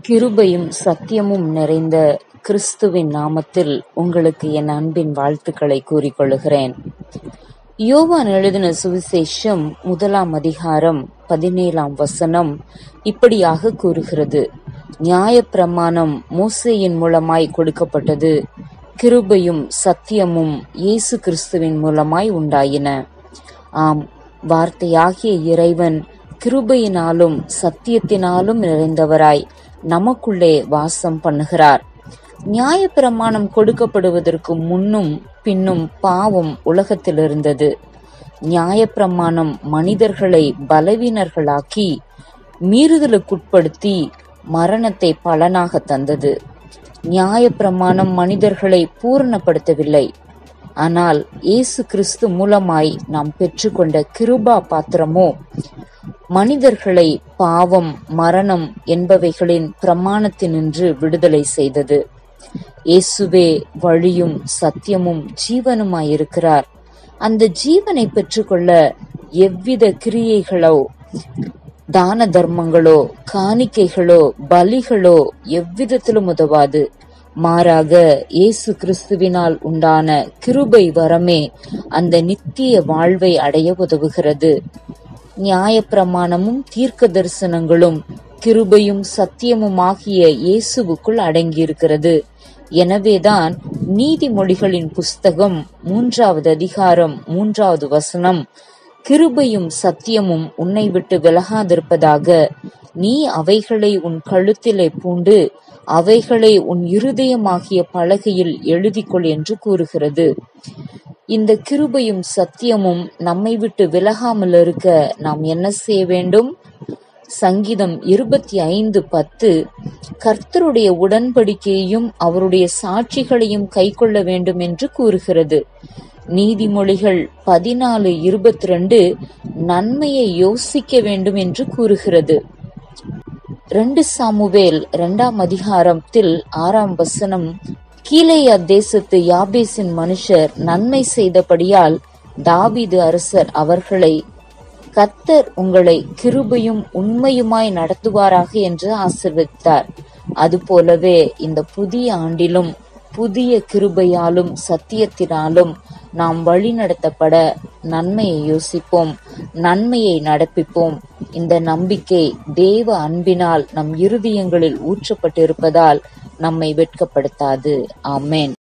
கிருபையும் சத்தியமும் நிறைந்த கிறிஸ்துவின் நாமத்தில் உங்களுக்கு என் அன்பின் வாழ்த்துக்களை கூறிக்கொள்கிறேன் யோவான் எழுதின சுவிசேஷம் முதலாம் அதிகாரம் பதினேழாம் வசனம் இப்படியாக கூறுகிறது நியாயப்பிரமாணம் மோசேயின் மூலமாய் கொடுக்கப்பட்டது கிருபையும் சத்தியமும் இயேசு கிறிஸ்துவின் மூலமாய் உண்டாயின ஆம் வார்த்தையாகிய இறைவன் கிருபையினாலும் சத்தியத்தினாலும் நிறைந்தவராய் நமக்குள்ளே வாசம் பண்ணுகிறார் நியாயப்பிரமாணம் கொடுக்கப்படுவதற்கு முன்னும் பின்னும் பாவம் உலகத்தில் இருந்தது நியாயப்பிரமாணம் மனிதர்களை பலவீனர்களாக்கி மீறுதலுக்குட்படுத்தி மரணத்தை பலனாக தந்தது நியாயப்பிரமாணம் மனிதர்களை பூரணப்படுத்தவில்லை ஆனால் இயேசு கிறிஸ்து மூலமாய் நாம் பெற்றுக்கொண்ட கிருபா பாத்திரமோ மனிதர்களை பாவம் மரணம் என்பவைகளின் பிரமாணத்தினின்று விடுதலை செய்தது இயேசுவே வழியும் சத்தியமும் ஜீவனுமாயிருக்கிறார் அந்த ஜீவனை பெற்றுக்கொள்ள எவ்வித கிரியைகளோ தான தர்மங்களோ காணிக்கைகளோ பலிகளோ எவ்விதத்திலும் உதவாது மாறாக இயேசு கிறிஸ்துவினால் உண்டான கிருபை வரமே அந்த நித்திய வாழ்வை அடைய உதவுகிறது நியாயப்பிரமாணமும் தீர்க்க தரிசனங்களும் கிருபையும் சத்தியமுமாகிய இயேசுவுக்குள் அடங்கியிருக்கிறது எனவேதான் நீதிமொழிகளின் புஸ்தகம் மூன்றாவது அதிகாரம் மூன்றாவது வசனம் கிருபையும் சத்தியமும் உன்னை விட்டு விலகாதிருப்பதாக நீ அவைகளை உன் கழுத்திலே பூண்டு அவைகளை உன் இருதயமாகிய பலகையில் எழுதிக்கொள் என்று கூறுகிறது இந்த கிருபையும் சத்தியமும் நம்மை விட்டு விலகாமல் இருக்க நாம் என்ன செய்ய வேண்டும் சங்கீதம் இருபத்தி ஐந்து பத்து கர்த்தருடைய உடன்படிக்கையையும் அவருடைய சாட்சிகளையும் கைக்கொள்ள வேண்டும் என்று கூறுகிறது நீதிமொழிகள் பதினாலு இருபத்தி ரெண்டு நன்மையை யோசிக்க வேண்டும் என்று கூறுகிறது ரெண்டு சாமுவேல் இரண்டாம் அதிகாரத்தில் ஆறாம் வசனம் கீழேயா தேசத்து யாபேசின் மனுஷர் நன்மை செய்தபடியால் தாவீது அரசர் அவர்களை கத்தர் உங்களை கிருபையும் உண்மையுமாய் நடத்துவாராக என்று ஆசிர்வதித்தார் அதுபோலவே இந்த புதிய ஆண்டிலும் புதிய கிருபையாலும் சத்தியத்தினாலும் நாம் வழி நடத்தப்பட நன்மையை யோசிப்போம் நன்மையை நடப்பிப்போம் இந்த நம்பிக்கை தேவ அன்பினால் நம் இருதயங்களில் ஊற்றப்பட்டிருப்பதால் நம்மை வெட்கப்படுத்தாது ஆமேன்